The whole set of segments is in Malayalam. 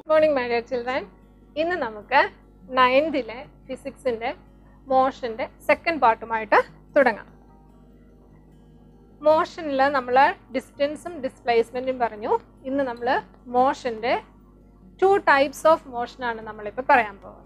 മോർണിംഗ് മൈ ഡിയർ ചിൽഡ്രൻ ഇന്ന് നമുക്ക് നയൻതിലെ ഫിസിക്സിന്റെ മോഷന്റെ സെക്കൻഡ് പാർട്ടുമായിട്ട് തുടങ്ങാം മോഷനിൽ നമ്മൾ ഡിസ്റ്റൻസും ഡിസ്പ്ലേസ്മെന്റും പറഞ്ഞു ഇന്ന് നമ്മൾ മോഷന്റെ ടു ടൈപ്സ് ഓഫ് മോഷനാണ് നമ്മളിപ്പോൾ പറയാൻ പോകുന്നത്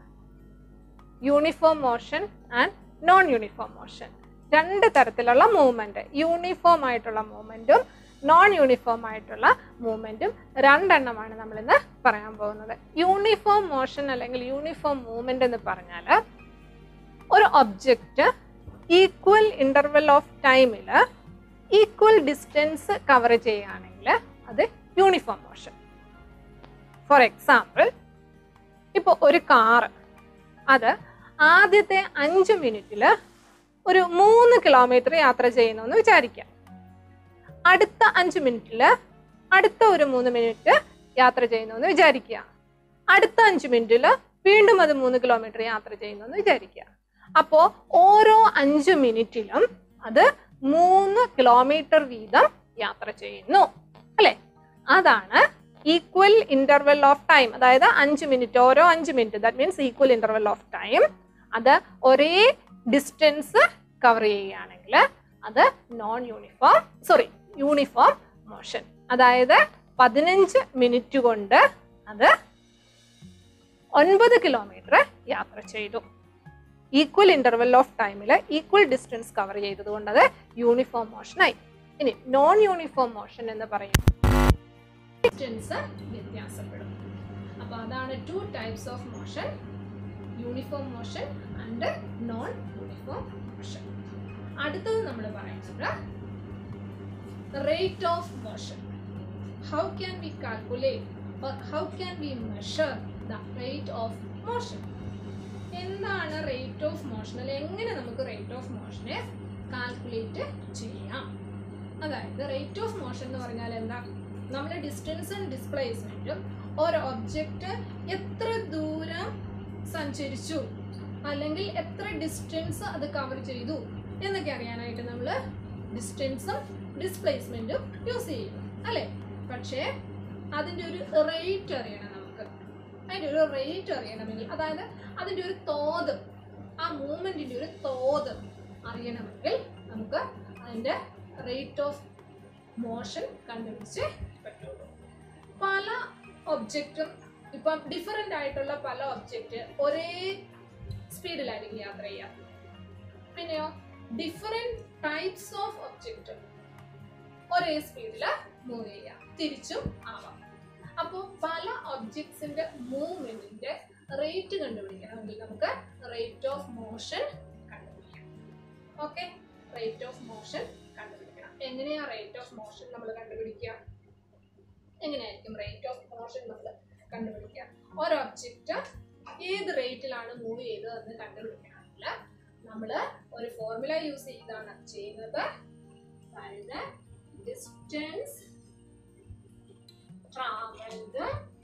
uniform motion and non uniform motion രണ്ട് തരത്തിലുള്ള മൂവ്മെന്റ് യൂണിഫോം ആയിട്ടുള്ള മൂവ്മെന്റും നോൺ യൂണിഫോം ആയിട്ടുള്ള മൂവ്മെന്റും രണ്ടെണ്ണമാണ് നമ്മൾ ഇന്ന് പറയാൻ പോകുന്നത് യൂണിഫോം മോഷൻ അല്ലെങ്കിൽ യൂണിഫോം മൂവ്മെന്റ് എന്ന് പറഞ്ഞാൽ ഒരു ഒബ്ജക്റ്റ് ഈക്വൽ ഇന്റർവെൽ ഓഫ് ടൈമിൽ ഈക്വൽ ഡിസ്റ്റൻസ് കവർ ചെയ്യുകയാണെങ്കിൽ അത് യൂണിഫോം മോഷൻ ഫോർ എക്സാമ്പിൾ ഇപ്പോൾ ഒരു കാറ് അത് ആദ്യത്തെ അഞ്ച് മിനിറ്റിൽ ഒരു മൂന്ന് കിലോമീറ്റർ യാത്ര ചെയ്യുന്നു എന്ന് വിചാരിക്കാം അടുത്ത അഞ്ച് മിനിറ്റിൽ അടുത്ത ഒരു മൂന്ന് മിനിറ്റ് യാത്ര ചെയ്യുന്നു എന്ന് വിചാരിക്കുക അടുത്ത അഞ്ച് മിനിറ്റിൽ വീണ്ടും അത് മൂന്ന് കിലോമീറ്റർ യാത്ര ചെയ്യുന്നു എന്ന് വിചാരിക്കുക അപ്പോൾ ഓരോ അഞ്ച് മിനിറ്റിലും അത് മൂന്ന് കിലോമീറ്റർ വീതം യാത്ര ചെയ്യുന്നു അല്ലെ അതാണ് ഈക്വൽ ഇന്റർവെൽ ഓഫ് ടൈം അതായത് അഞ്ച് മിനിറ്റ് ഓരോ അഞ്ച് minute that means equal interval of time അത് ഒരേ ഡിസ്റ്റൻസ് കവർ ചെയ്യുകയാണെങ്കിൽ അത് non uniform sorry uniform motion അതായത് പതിനഞ്ച് മിനിറ്റ് കൊണ്ട് അത് ഒൻപത് കിലോമീറ്റർ യാത്ര ചെയ്തു ഈക്വൽ ഇന്റർവെൽ ഓഫ് ടൈമിൽ ഈക്വൽ ഡിസ്റ്റൻസ് കവർ ചെയ്തതുകൊണ്ട് അത് യൂണിഫോം മോഷനായി ഇനി നോൺ യൂണിഫോം മോഷൻ എന്ന് പറയുന്നത് ഡിസ്റ്റൻസ് വ്യത്യാസപ്പെടും അപ്പൊ അതാണ് two types of motion uniform motion and non uniform motion അടുത്തത് നമ്മൾ പറയുന്നത് rate of motion how can we calculate how can we measure the rate of motion എന്താണ് റേറ്റ് ഓഫ് മോഷൻ അല്ലെ എങ്ങനെ നമുക്ക് റേറ്റ് ഓഫ് മോഷനെ കാൽക്കുലേറ്റ് ചെയ്യാം അതായത് റേറ്റ് ഓഫ് മോഷൻ എന്ന് പറഞ്ഞാൽ എന്താ നമ്മൾ ഡിസ്റ്റൻസും ഡിസ്പ്ലേസ്മെന്റും ഒരു ഒബ്ജക്റ്റ് എത്ര ദൂരം സഞ്ചരിച്ചു അല്ലെങ്കിൽ എത്ര ഡിസ്റ്റൻസ് അത് കവർ ചെയ്തു എന്നൊക്കെ അറിയാനായിട്ട് നമ്മൾ ഡിസ്റ്റൻസും ഡിസ്പ്ലേസ്മെന്റും യൂസ് ചെയ്യും അല്ലേ പക്ഷേ അതിൻ്റെ ഒരു റേറ്റ് അറിയണം നമുക്ക് അതിൻ്റെ ഒരു റേറ്റ് അറിയണമെങ്കിൽ അതായത് അതിൻ്റെ ഒരു തോത് ആ മൂവ്മെൻറ്റിൻ്റെ ഒരു തോത് അറിയണമെങ്കിൽ നമുക്ക് അതിൻ്റെ റേറ്റ് ഓഫ് മോഷൻ കണ്ടുപിടിച്ച് പറ്റുള്ളൂ പല ഒബ്ജക്റ്റും ഇപ്പം ഡിഫറെൻ്റ് ആയിട്ടുള്ള പല ഒബ്ജക്റ്റ് ഒരേ സ്പീഡിലായിരിക്കും യാത്ര ചെയ്യുക പിന്നെയോ ഡിഫറെൻറ്റ് ടൈപ്സ് ഓഫ് ഒബ്ജക്റ്റ് ഒരേ സ്പീഡിൽ മൂവ് ചെയ്യാം തിരിച്ചും ആവാം അപ്പോൾ പല ഒബ്ജക്ട്സിന്റെ മൂവ്മെന്റിന്റെ റേറ്റ് കണ്ടുപിടിക്കണമെങ്കിൽ നമുക്ക് റേറ്റ് ഓഫ് മോഷൻ കണ്ടുപിടിക്കണം ഓക്കെ റേറ്റ് ഓഫ് മോഷൻ കണ്ടുപിടിക്കണം എങ്ങനെയാ റേറ്റ് ഓഫ് മോഷൻ നമ്മൾ കണ്ടുപിടിക്കുക എങ്ങനെയായിരിക്കും റേറ്റ് ഓഫ് മോഷൻ നമ്മൾ കണ്ടുപിടിക്കുക ഒരു ഒബ്ജക്റ്റ് ഏത് റേറ്റിലാണ് മൂവ് ചെയ്തതെന്ന് കണ്ടുപിടിക്കണമെങ്കിൽ നമ്മൾ ഒരു ഫോർമുല യൂസ് ചെയ്താണ് ചെയ്യുന്നത് അതായത് distance traveled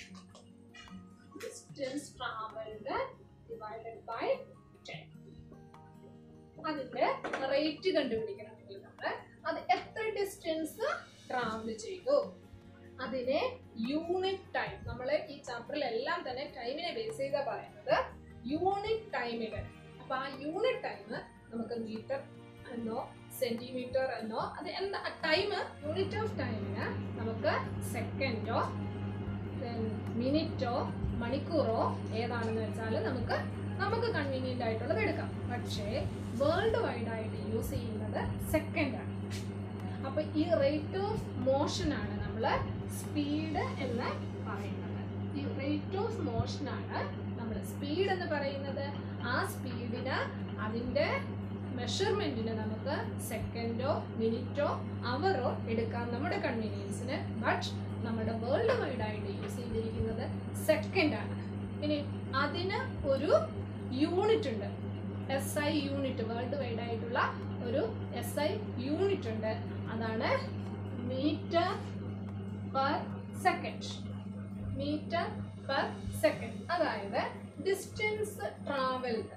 distance traveled divided by 10 അതിന്റെ റേറ്റ് കണ്ടുപിടിക്കണമെങ്കിൽ നമ്മൾ അത് എത്ര ഡിസ്റ്റൻസ് ട്രാവൽ ചെയ്തു അതിനെ യൂണിറ്റ് ടൈം നമ്മൾ ഈ ചാപ്റ്ററിൽ എല്ലാം തന്നെ ടൈമിനെ ബേസ് ചെയ്താ പറയുന്നത് യൂണിറ്റ് ടൈമിൽ അപ്പൊ ആ യൂണിറ്റ് ടൈം നമുക്ക് മീറ്റർ എന്നോ സെന്റിമീറ്റർ എന്നോ അത് എന്താ ടൈം യൂണിറ്റ് ഓഫ് ടൈമിന് നമുക്ക് സെക്കൻഡോ മിനിറ്റോ മണിക്കൂറോ ഏതാണെന്ന് വെച്ചാൽ നമുക്ക് നമുക്ക് കൺവീനിയൻ്റ് ആയിട്ടുള്ളത് എടുക്കാം പക്ഷേ വേൾഡ് വൈഡ് ആയിട്ട് യൂസ് ചെയ്യുന്നത് സെക്കൻഡാണ് അപ്പോൾ ഈ റേറ്റ് ഓഫ് മോഷനാണ് നമ്മൾ സ്പീഡ് എന്ന് പറയുന്നത് ഈ റേറ്റ് ഓഫ് മോഷനാണ് നമ്മൾ സ്പീഡ് എന്ന് പറയുന്നത് ആ സ്പീഡിന് അതിൻ്റെ മെഷർമെൻറ്റിന് നമുക്ക് സെക്കൻഡോ മിനിറ്റോ അവറോ എടുക്കാം നമ്മുടെ കൺവീനിയൻസിന് ബട്ട് നമ്മുടെ വേൾഡ് വൈഡ് ആയിട്ട് യൂസ് ചെയ്തിരിക്കുന്നത് സെക്കൻഡാണ് ഇനി അതിന് ഒരു യൂണിറ്റ് ഉണ്ട് S I unit world wide ആയിട്ടുള്ള ഒരു എസ് ഐ യൂണിറ്റ് ഉണ്ട് അതാണ് metre per second metre per second അതായത് ഡിസ്റ്റൻസ് ട്രാവൽഡ്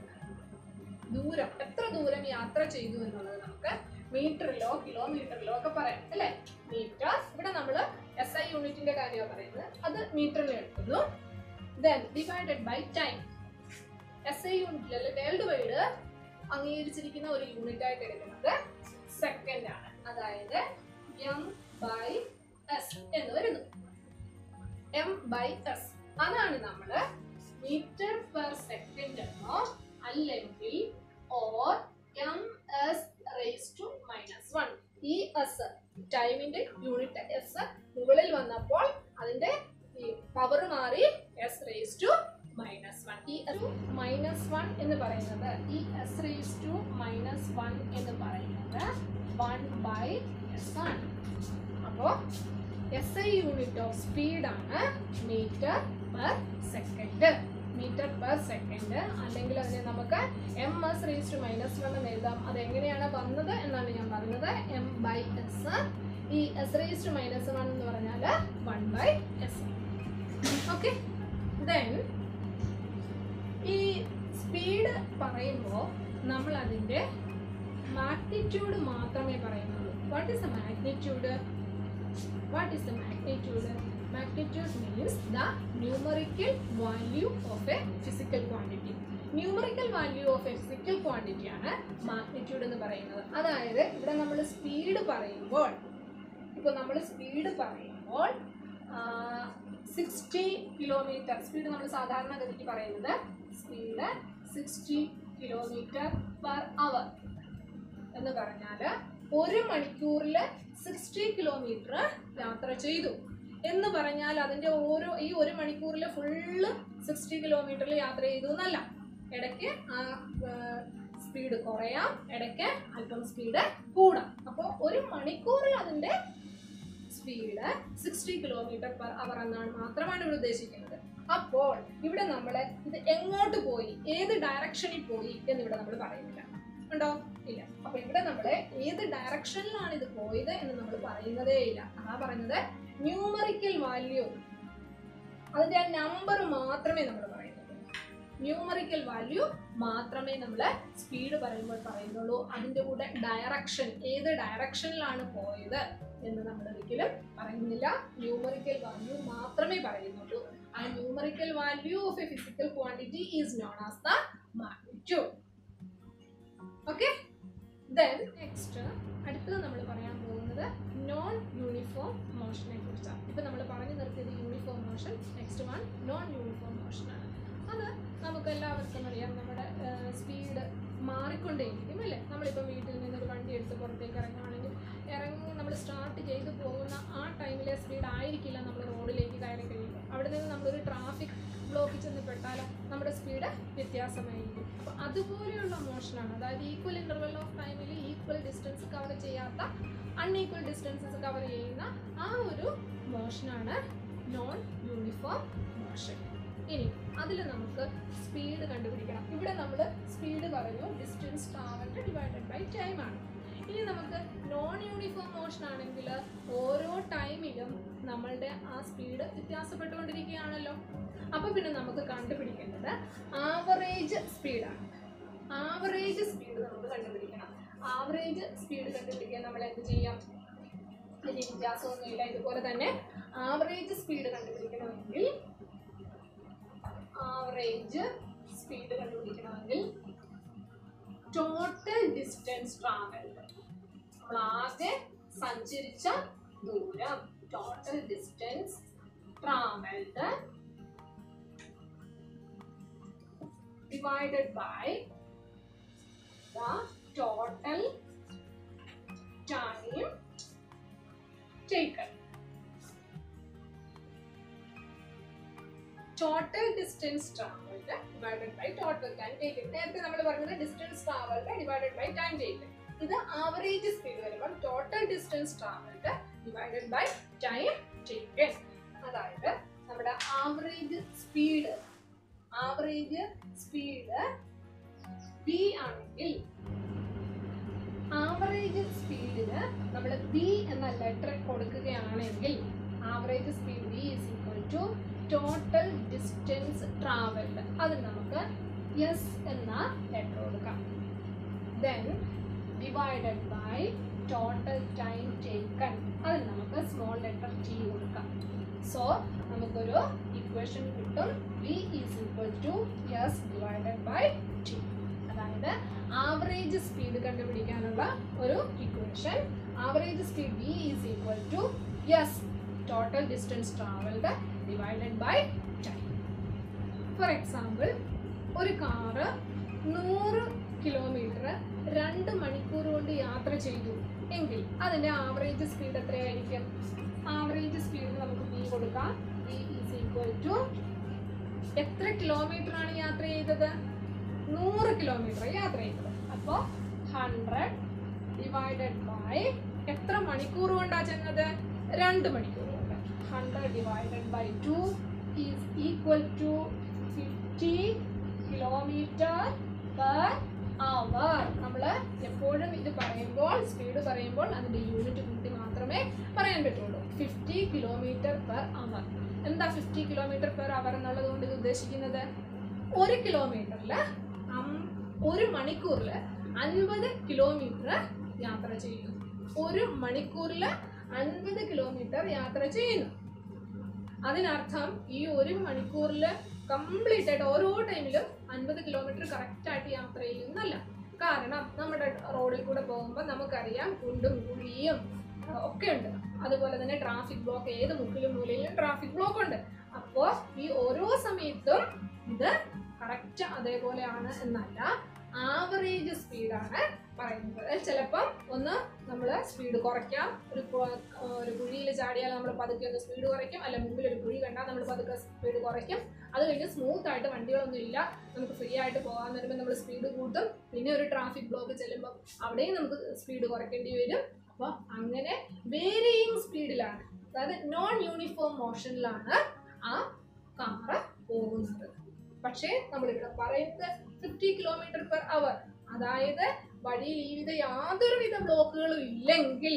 ദൂരം എത്ര ദൂരം യാത്ര ചെയ്തു എന്നുള്ളത് നമുക്ക് മീറ്ററിലോ കിലോമീറ്ററിലോ ഒക്കെ പറയാം അല്ലേ മീറ്റർ ഇവിടെ നമ്മൾ എസ് ഐ യൂണിറ്റിന്റെ കാര്യമാണ് പറയുന്നത് അത് മീറ്ററിൽ എടുക്കുന്നു then divided by time S I യൂണിറ്റിൽ അല്ലെ വേൾഡ് വൈഡ് അംഗീകരിച്ചിരിക്കുന്ന ഒരു യൂണിറ്റ് ആയിട്ട് എടുക്കുന്നത് സെക്കൻഡ് ആണ് അതായത് എം ബൈ എസ് എന്ന് വരുന്നു എം ബൈ എസ് അതാണ് നമ്മൾ മീറ്റർ പെർ സെക്കൻഡ് എന്നോ അല്ലെങ്കിൽ or M S raise to minus one ഈ എസ് ടൈമിന്റെ യൂണിറ്റ് എസ് മുകളിൽ വന്നപ്പോൾ അതിന്റെ ഈ പവർ മാറി S raise to minus one ഈ മൈനസ് വൺ എന്ന് പറയുന്നത് ഈ S raise to minus one എന്ന് പറയുന്നത് വൺ ബൈ എസ് ആണ് അപ്പോൾ എസ് ഐ യൂണിറ്റ് ഓഫ് സ്പീഡാണ് metre per second metre per second അല്ലെങ്കിൽ അതിനെ നമുക്ക് M S raise to minus one എന്ന് എഴുതാം അത് എങ്ങനെയാണ് വന്നത് എന്നാണ് ഞാൻ പറഞ്ഞത് എം ബൈ എസ് ഈ S raise to minus one എന്ന് പറഞ്ഞാൽ one by S okay then ഈ സ്പീഡ് പറയുമ്പോൾ നമ്മൾ അതിൻ്റെ മാഗ്നിറ്റ്യൂഡ് മാത്രമേ പറയുന്നുള്ളൂ what is the magnitude what is the magnitude magnitude means the numerical value of a physical quantity numerical value of a physical quantity ആണ് മാഗ്നിറ്റ്യൂഡ് എന്ന് പറയുന്നത് അതായത് ഇവിടെ നമ്മൾ സ്പീഡ് പറയുമ്പോൾ ഇപ്പോൾ നമ്മൾ സ്പീഡ് പറയുമ്പോൾ സിക്സ്റ്റി കിലോമീറ്റർ സ്പീഡ് നമ്മൾ സാധാരണഗതിക്ക് പറയുന്നത് speed sixty kilometre per hour എന്ന് പറഞ്ഞാൽ ഒരു മണിക്കൂറിൽ സിക്സ്റ്റി കിലോമീറ്റർ യാത്ര ചെയ്തു എന്ന് പറഞ്ഞാൽ അതിൻ്റെ ഓരോ ഈ ഒരു മണിക്കൂറിൽ ഫുള്ള് സിക്സ്റ്റി കിലോമീറ്ററിൽ യാത്ര ചെയ്തു എന്നല്ല ഇടയ്ക്ക് ആ സ്പീഡ് കുറയാം ഇടയ്ക്ക് അല്പം സ്പീഡ് കൂടാം അപ്പോൾ ഒരു മണിക്കൂറിൽ അതിൻ്റെ speed sixty kilometre per hour എന്നാണ് മാത്രമാണ് ഇവിടെ ഉദ്ദേശിക്കുന്നത് അപ്പോൾ ഇവിടെ നമ്മൾ ഇത് എങ്ങോട്ട് പോയി ഏത് ഡയറക്ഷനിൽ പോയി എന്നിവിടെ നമ്മൾ പറയുന്നില്ല ഉണ്ടോ ഇല്ല അപ്പൊ ഇവിടെ നമ്മൾ ഏത് ഡയറക്ഷനിലാണ് ഇത് പോയത് എന്ന് നമ്മൾ പറയുന്നതേ ഇല്ല അതാ പറയുന്നത് ന്യൂമറിക്കൽ വാല്യൂ അതിന്റെ ആ നമ്പർ മാത്രമേ നമ്മൾ പറയുന്നുള്ളൂ ന്യൂമറിക്കൽ വാല്യൂ മാത്രമേ നമ്മൾ സ്പീഡ് പറയുമ്പോൾ പറയുന്നുള്ളൂ അതിന്റെ കൂടെ ഡയറക്ഷൻ ഏത് ഡയറക്ഷനിലാണ് പോയത് എന്ന് നമ്മൾ ഒരിക്കലും പറയുന്നില്ല ന്യൂമറിക്കൽ വാല്യൂ മാത്രമേ പറയുന്നുള്ളൂ ആ numerical value of a physical quantity is known as the magnitude okay then next അടുത്തത് നമ്മൾ പറയാൻ പോകുന്നത് നോൺ യൂണിഫോം മോഷനെ കുറിച്ചാണ് ഇപ്പം നമ്മൾ പറഞ്ഞു നിർത്തിയത് uniform motion next one non uniform മോഷനാണ് അത് നമുക്ക് എല്ലാവർക്കും അറിയാം നമ്മുടെ സ്പീഡ് മാറിക്കൊണ്ടേയിരിക്കും അല്ലേ നമ്മളിപ്പോൾ വീട്ടിൽ നിന്നൊരു വണ്ടി എടുത്ത് പുറത്തേക്ക് ഇറങ്ങുകയാണെങ്കിൽ ഇറങ്ങി നമ്മൾ സ്റ്റാർട്ട് ചെയ്ത് പോകുന്ന ആ ടൈമിലെ സ്പീഡ് ആയിരിക്കില്ല നമ്മൾ റോഡിലേക്ക് കയറി കഴിയുമ്പോൾ അവിടെ നിന്ന് നമ്മളൊരു ട്രാഫിക് ബ്ലോക്കിൽ ചെന്ന് പെട്ടാൽ നമ്മുടെ സ്പീഡ് വ്യത്യാസമായിരിക്കും അപ്പോൾ അതുപോലെയുള്ള മോഷനാണ് അതായത് ഈക്വൽ ഇൻ്റർവെൽ ഓഫ് ടൈമിൽ ഈക്വൽ ഡിസ്റ്റൻസ് കവർ ചെയ്യാത്ത അൺഈക്വൽ ഡിസ്റ്റൻസസ് കവർ ചെയ്യുന്ന ആ ഒരു മോഷനാണ് നോൺ യൂണിഫോം മോഷൻ ഇനി അതിൽ നമുക്ക് സ്പീഡ് കണ്ടുപിടിക്കണം ഇവിടെ നമ്മൾ സ്പീഡ് പറഞ്ഞു distance travelled divided by time ആണ് ഇനി നമുക്ക് നോൺ യൂണിഫോം മോഷൻ ആണെങ്കിൽ ഓരോ ടൈമിലും നമ്മളുടെ ആ സ്പീഡ് വ്യത്യാസപ്പെട്ടുകൊണ്ടിരിക്കുകയാണല്ലോ അപ്പോൾ പിന്നെ നമുക്ക് കണ്ടുപിടിക്കേണ്ടത് ആവറേജ് സ്പീഡാണ് ആവറേജ് സ്പീഡ് നമുക്ക് കണ്ടുപിടിക്കണം ആവറേജ് സ്പീഡ് കണ്ടുപിടിക്കാൻ നമ്മൾ എന്ത് ചെയ്യാം വലിയ വ്യത്യാസമൊന്നുമില്ല ഇതുപോലെ തന്നെ ആവറേജ് സ്പീഡ് കണ്ടുപിടിക്കണമെങ്കിൽ ആവറേജ് സ്പീഡ് കണ്ടുപിടിക്കണമെങ്കിൽ ടോട്ടൽ ഡിസ്റ്റൻസ് ട്രാവൽഡ് നമ്മൾ ആകെ സഞ്ചരിച്ച ദൂരം total distance travelled divided by the total time taken. Total distance travelled divided by total time taken നേരത്തെ നമ്മൾ പറഞ്ഞത് distance travelled divided by time taken ഇത് ആവറേജ് സ്പീഡ് വരുമ്പോൾ total distance travelled divided by time taken അതായത് നമ്മുടെ average speed average speed B ആണെങ്കിൽ ആവറേജ് സ്പീഡിന് നമ്മൾ ബി എന്ന ലെറ്റർ കൊടുക്കുകയാണെങ്കിൽ average speed B is equal to total distance travelled അതിന് നമുക്ക് എസ് എന്ന ലെറ്റർ കൊടുക്കാം then divided by total time taken അതിന് നമുക്ക് സ്മോൾ ലെറ്റർ ടി കൊടുക്കാം സോ നമുക്കൊരു ഇക്വേഷൻ കിട്ടും V is equal to S divided by T അതായത് ആവറേജ് സ്പീഡ് കണ്ടുപിടിക്കാനുള്ള ഒരു equation average speed V is equal to S total distance travelled divided by time for example ഒരു കാറ് നൂറ് കിലോമീറ്റർ രണ്ട് മണിക്കൂർ കൊണ്ട് യാത്ര ചെയ്തു എങ്കിൽ അതിൻ്റെ ആവറേജ് സ്പീഡ് എത്രയായിരിക്കും ആവറേജ് സ്പീഡ് നമുക്ക് ബി കൊടുക്കാം ബി ഈസ് ഈക്വൽ ടു എത്ര കിലോമീറ്റർ ആണ് യാത്ര ചെയ്തത് നൂറ് കിലോമീറ്റർ യാത്ര ചെയ്തത് അപ്പോൾ ഹൺഡ്രഡ് ഡിവൈഡഡ് ബൈ എത്ര മണിക്കൂർ കൊണ്ടാണ് ചെന്നത് രണ്ട് മണിക്കൂർ കൊണ്ട് hundred divided by two is equal to fifty kilometre per hour നമ്മൾ എപ്പോഴും ഇത് പറയുമ്പോൾ സ്പീഡ് പറയുമ്പോൾ അതിൻ്റെ യൂണിറ്റ് കൂട്ടി മാത്രമേ പറയാൻ പറ്റുള്ളൂ ഫിഫ്റ്റി കിലോമീറ്റർ പെർ അവർ എന്താ ഫിഫ്റ്റി കിലോമീറ്റർ പെർ അവർ എന്നുള്ളത് കൊണ്ട് ഇത് ഉദ്ദേശിക്കുന്നത് ഒരു കിലോമീറ്ററിൽ ഒരു മണിക്കൂറിൽ അൻപത് കിലോമീറ്റർ യാത്ര ചെയ്യുന്നു ഒരു മണിക്കൂറിൽ അൻപത് കിലോമീറ്റർ യാത്ര ചെയ്യുന്നു അതിനർത്ഥം ഈ ഒരു മണിക്കൂറിൽ കംപ്ലീറ്റ് ആയിട്ട് ഓരോ ടൈമിലും അൻപത് കിലോമീറ്റർ കറക്റ്റ് ആയിട്ട് യാത്ര ചെയ്യുന്നല്ല കാരണം നമ്മുടെ റോഡിൽ കൂടെ പോകുമ്പോൾ നമുക്കറിയാം കുണ്ടും കുഴിയും ആ, ഒക്കെ ഉണ്ട് അതുപോലെ തന്നെ ട്രാഫിക് ബ്ലോക്ക് ഏത് മുക്കിലും മൂലയിലും ട്രാഫിക് ബ്ലോക്ക് ഉണ്ട് അപ്പോൾ ഈ ഓരോ സമയത്തും ഇത് കറക്റ്റ് അതേപോലെയാണ് എന്നല്ല ആവറേജ് സ്പീഡാണ് പറയുന്നത് ചിലപ്പം ഒന്ന് നമ്മൾ സ്പീഡ് കുറയ്ക്കാം ഒരു കു- ഒരു കുഴിയിൽ ചാടിയാൽ നമ്മൾ പതുക്കെ ഒന്ന് സ്പീഡ് കുറയ്ക്കും അല്ല മുമ്പിൽ ഒരു കുഴി കണ്ടാൽ നമ്മൾ പതുക്കെ സ്പീഡ് കുറയ്ക്കും അത് കഴിഞ്ഞ് സ്മൂത്ത് ആയിട്ട് വണ്ടികളൊന്നും ഇല്ല നമുക്ക് ഫ്രീ ആയിട്ട് പോകാൻ വരുമ്പോൾ നമ്മൾ സ്പീഡ് കൂട്ടും പിന്നെ ഒരു ട്രാഫിക് ബ്ലോക്ക് ചെല്ലുമ്പോൾ അവിടെയും നമുക്ക് സ്പീഡ് കുറയ്ക്കേണ്ടി വരും അപ്പോൾ അങ്ങനെ വേരിയിങ് സ്പീഡിലാണ് അതായത് നോൺ യൂണിഫോം മോഷനിലാണ് ആ കാറ് പോകുന്നത് പക്ഷേ നമ്മളിവിടെ പറയുന്നത് ഫിഫ്റ്റി കിലോമീറ്റർ പെർ അവർ അതായത് വഴിയിൽ ഈ വിധ യാതൊരുവിധ ബ്ലോക്കുകളും ഇല്ലെങ്കിൽ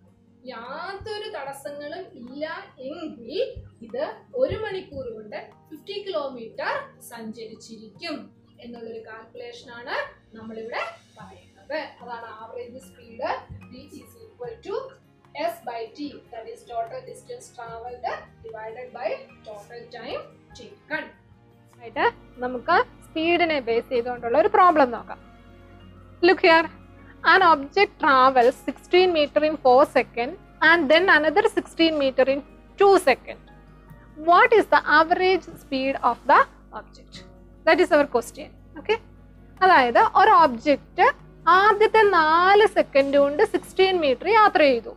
യാതൊരു തടസ്സങ്ങളും ഇല്ല എങ്കിൽ ഇത് ഒരു മണിക്കൂർ കൊണ്ട് ഫിഫ്റ്റി കിലോമീറ്റർ സഞ്ചരിച്ചിരിക്കും എന്നുള്ളൊരു കാൽക്കുലേഷൻ ആണ് നമ്മളിവിടെ പറയുന്നത് അതാണ് average speed V is equal to S by T that is total distance travelled divided by total time taken ആയിട്ട് നമുക്ക് സ്പീഡിനെ ബേസ് ചെയ്തുകൊണ്ടുള്ള ഒരു പ്രോബ്ലം നോക്കാം look here an object travels 16 meter in 4 seconds and then another 16 meter in 2 seconds. What is the average speed of the object? That is our question. Okay. അതായത് ഒരു ഒബ്ജക്റ്റ് ആദ്യത്തെ നാല് സെക്കൻഡ് കൊണ്ട് സിക്സ്റ്റീൻ മീറ്റർ യാത്ര ചെയ്തു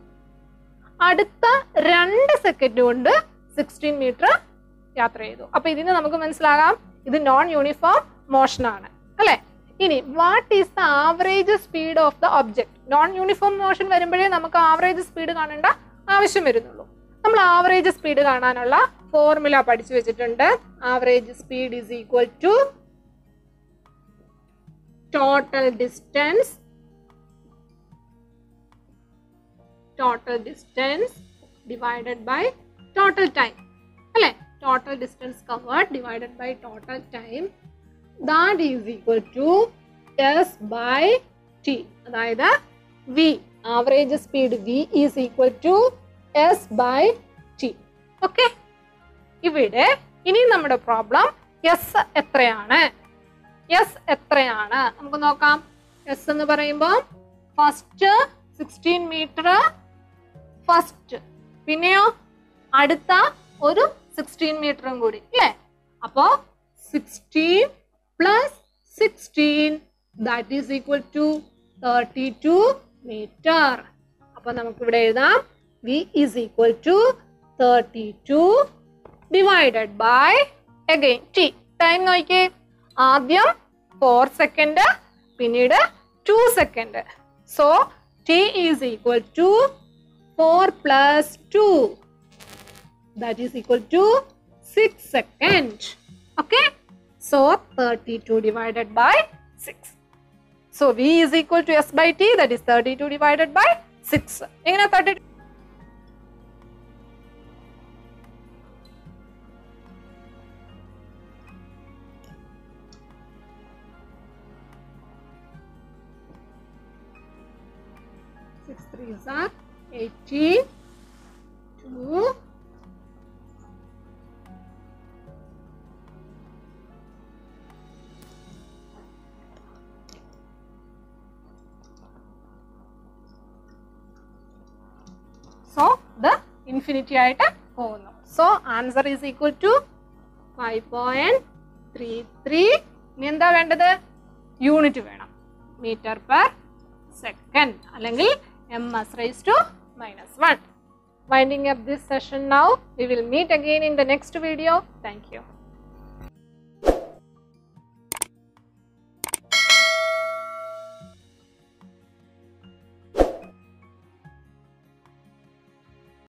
അടുത്ത രണ്ട് സെക്കൻഡ് കൊണ്ട് സിക്സ്റ്റീൻ മീറ്റർ യാത്ര ചെയ്തു അപ്പൊ ഇതിന് നമുക്ക് മനസ്സിലാകാം ഇത് നോൺ യൂണിഫോം മോഷൻ ആണ് അല്ലെ ഇനി what is the average speed of the object non uniform motion വരുമ്പോഴേ നമുക്ക് ആവറേജ് സ്പീഡ് കാണേണ്ട ആവശ്യം വരുന്നുള്ളൂ നമ്മൾ ആവറേജ് സ്പീഡ് കാണാനുള്ള ഫോർമുല പഠിച്ചു വെച്ചിട്ടുണ്ട് average speed is equal to total distance total distance divided by total time അല്ലേ total distance covered divided by total time that is equal to S by T അതായത് V average speed V is equal to S by T okay ഇവിടെ ഇനി നമ്മുടെ പ്രോബ്ലം എസ് എത്രയാണ് എസ് എത്രയാണ് നമുക്ക് നോക്കാം എസ് എന്ന് പറയുമ്പോൾ ഫസ്റ്റ് സിക്സ്റ്റീൻ മീറ്റർ ഫസ്റ്റ് പിന്നെയോ അടുത്ത ഒരു സിക്സ്റ്റീൻ മീറ്ററും കൂടി അല്ലേ അപ്പോ sixteen plus sixteen that is equal to thirty two metre അപ്പൊ നമുക്ക് ഇവിടെ എഴുതാം V is equal to thirty two divided by again T time നോക്കിയേ ആദ്യം ഫോർ സെക്കൻഡ് പിന്നീട് two second so T is equal to four plus two that is equal to 6 second okay so 32 divided by 6 so v is equal to s by t that is 32 divided by 6 എങ്ങനെ 32 six three are eighteen two so ഇത് ഇൻഫിനിറ്റി ആയിട്ട് പോകുന്നു so answer is equal to five point three three ഇനി എന്താ വേണ്ടത് യൂണിറ്റ് വേണം മീറ്റർ പെർ സെക്കൻഡ് അല്ലെങ്കിൽ M S raise to minus one winding up this session now we will meet again in the next video thank U